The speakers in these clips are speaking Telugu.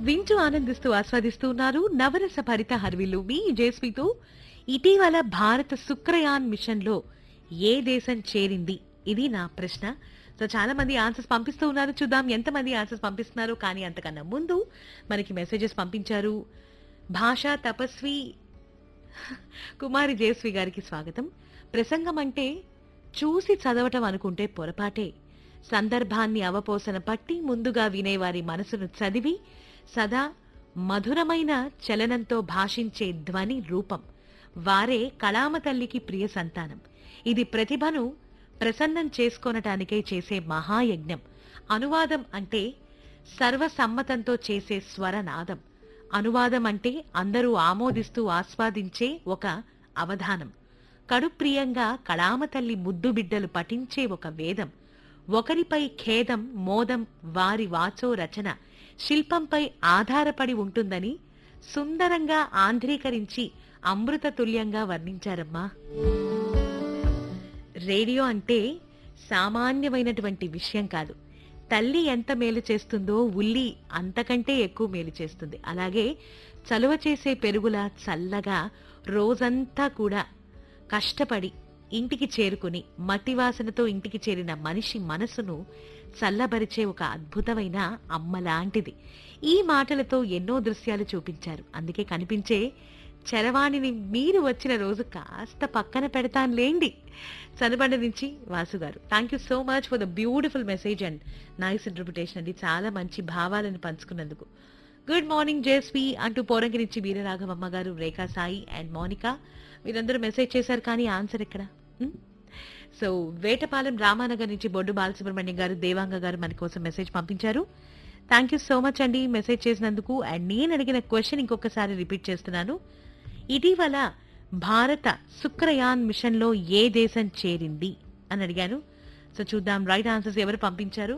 వింటూ ఆనందిస్తూ ఆస్వాదిస్తూ ఉన్నారు నవరస భరిత హర్విల్లు మీ జేస్మితో ఇటీవల భారత శుక్రయాన్ మిషన్ లో ఏ దేశం చేరింది ఇది నా ప్రశ్న సో చాలా మంది ఆన్సర్స్ పంపిస్తూ ఉన్నారు చూద్దాం ఎంతమంది ఆన్సర్స్ పంపిస్తున్నారు కానీ అంతకన్నా ముందు మనకి మెసేజెస్ పంపించారు భాషా తపస్వి కుమారి జయశ్రీ గారికి స్వాగతం ప్రసంగం అంటే చూసి చదవటం అనుకుంటే పొరపాటే సందర్భాన్ని అవపోసన పట్టి ముందుగా వినేవారి మనసును చదివి సదా మధురమైన చలనంతో భాషించే ధ్వని రూపం వారే కళామ తల్లికి ప్రియ సంతానం ఇది ప్రతిభను ప్రసన్నం చేసుకొనటానికై చేసే మహాయజ్ఞం అనువాదం అంటే సర్వసమ్మతంతో చేసే స్వరనాదం అనువాదం అంటే అందరూ ఆమోదిస్తూ ఆస్వాదించే ఒక అవధానం కడుప్రియంగా కళామ తల్లి ముద్దు బిడ్డలు పఠించే ఒక వేదం ఒకరిపై ఖేదం మోదం వారి వాచో రచన శిల్పంపై ఆధారపడి ఉంటుందని సుందరంగా ఆంధ్రీకరించి అమృత తుల్యంగా వర్ణించారమ్మా రేడియో అంటే సామాన్యమైనటువంటి విషయం కాదు తల్లి ఎంత మేలు చేస్తుందో ఉల్లి అంతకంటే ఎక్కువ మేలు చేస్తుంది అలాగే చలువ చేసే పెరుగుల చల్లగా రోజంతా కూడా కష్టపడి ఇంటికి చేరుకుని మట్టి వాసనతో ఇంటికి చేరిన మనిషి మనసును చల్లబరిచే ఒక అద్భుతమైన అమ్మ లాంటిది ఈ మాటలతో ఎన్నో దృశ్యాలు చూపించారు అందుకే కనిపించే చరవాణిని మీరు వచ్చిన రోజు కాస్త పక్కన పెడతానులేండి చనబండ నుంచి Vasu garu thank you so much for the beautiful message and nice interpretation అండి చాలా మంచి భావాలను పంచుకున్నందుకు గుడ్ మార్నింగ్ జేస్వి అంటూ పోరంగి నుంచి వీరరాఘవమ్మ గారు రేఖా సాయి అండ్ మోనిక వీరందరూ మెసేజ్ చేశారు కానీ ఆన్సర్ ఎక్కడ హ్మ్? సో వేటపాలెం రామానగర్ నుంచి బొడ్డు బాలసుబ్రహ్మణ్యం గారు దేవాంగ గారు మన కోసం మెసేజ్ పంపించారు థ్యాంక్ యూ సో మచ్ అండి మెసేజ్ చేసినందుకు అండ్ నేను అడిగిన క్వశ్చన్ ఇంకొకసారి రిపీట్ చేస్తున్నాను ఇటీవల భారత శుక్రయాన్ మిషన్ లో ఏ దేశం చేరింది అని అడిగాను సో చూద్దాం రైట్ ఆన్సర్స్ ఎవరు పంపించారు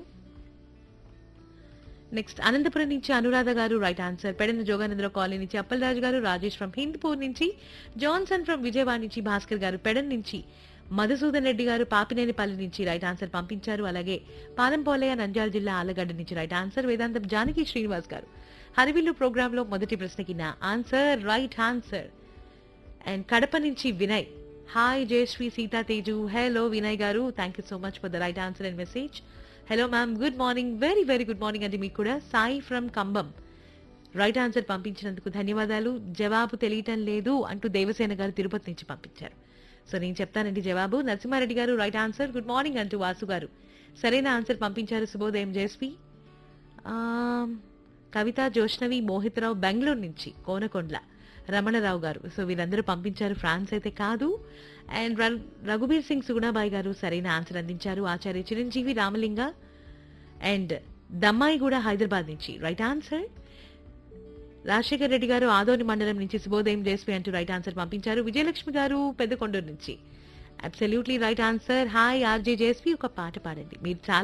నెక్స్ట్ అనంతపురం నుంచి Anuradha garu right answer Pedana Joganandarao colony నుంచి అప్పలరాజు గారు రాజేష్ ఫ్రమ్ హిందూపూర్ నుంచి జాన్సన్ ఫ్రమ్ విజయవాడ నుంచి భాస్కర్ గారు పెడన్ నుంచి మధుసూదన్ రెడ్డి గారు పాపినేనిపల్లి నుంచి రైట్ ఆన్సర్ పంపించారు అలాగే పాలంపోలయ్య నంద్యాల జిల్లా ఆలగడ్డ నుంచి రైట్ ఆన్సర్ వేదాంతం జానకి శ్రీనివాస్ గారు హరివిల్లు ప్రోగ్రామ్ లో మొదటి ప్రశ్నకి నా answer right answer and Kadapa నుంచి Vinay hi Jayasree Seetha Teju hello Vinay garu thank you so much for the right answer and message hello ma'am good morning very very good morning అండి మీకు కూడా Sai from Kambam right answer పంపించినందుకు ధన్యవాదాలు జవాబు తెలియటం లేదు అంటూ దేవసేన గారు తిరుపతి నుంచి పంపించారు సో నేను చెప్తానండి జవాబు నరసింహారెడ్డి గారు రైట్ ఆన్సర్ గుడ్ మార్నింగ్ అంటూ వాసు గారు సరైన ఆన్సర్ పంపించారు శుభోదయం జయశ్రీ ఆమ్, కవిత జోష్నవి మోహిత్రావు బెంగళూరు నుంచి కోనకొండ్ల రమణరావు గారు సో వీరందరూ పంపించారు ఫ్రాన్స్ అయితే కాదు అండ్ ర- రఘుబీర్ సింగ్ సుగుణాబాయి గారు సరైన ఆన్సర్ అందించారు ఆచార్య చిరంజీవి రామలింగ అండ్ దమ్మాయి కూడా హైదరాబాద్ నుంచి రైట్ ఆన్సర్ రాజశేఖర్ రెడ్డి గారు ఆదోని మండలం నుంచి శుభోదయం జేస్వి అంటూ రైట్ ఆన్సర్ పంపించారు విజయలక్ష్మి గారు పెద్దకొండూరు నుంచి absolutely right answer hi RJ Jasvi ఒక పాట పాడండి మీరు చాలా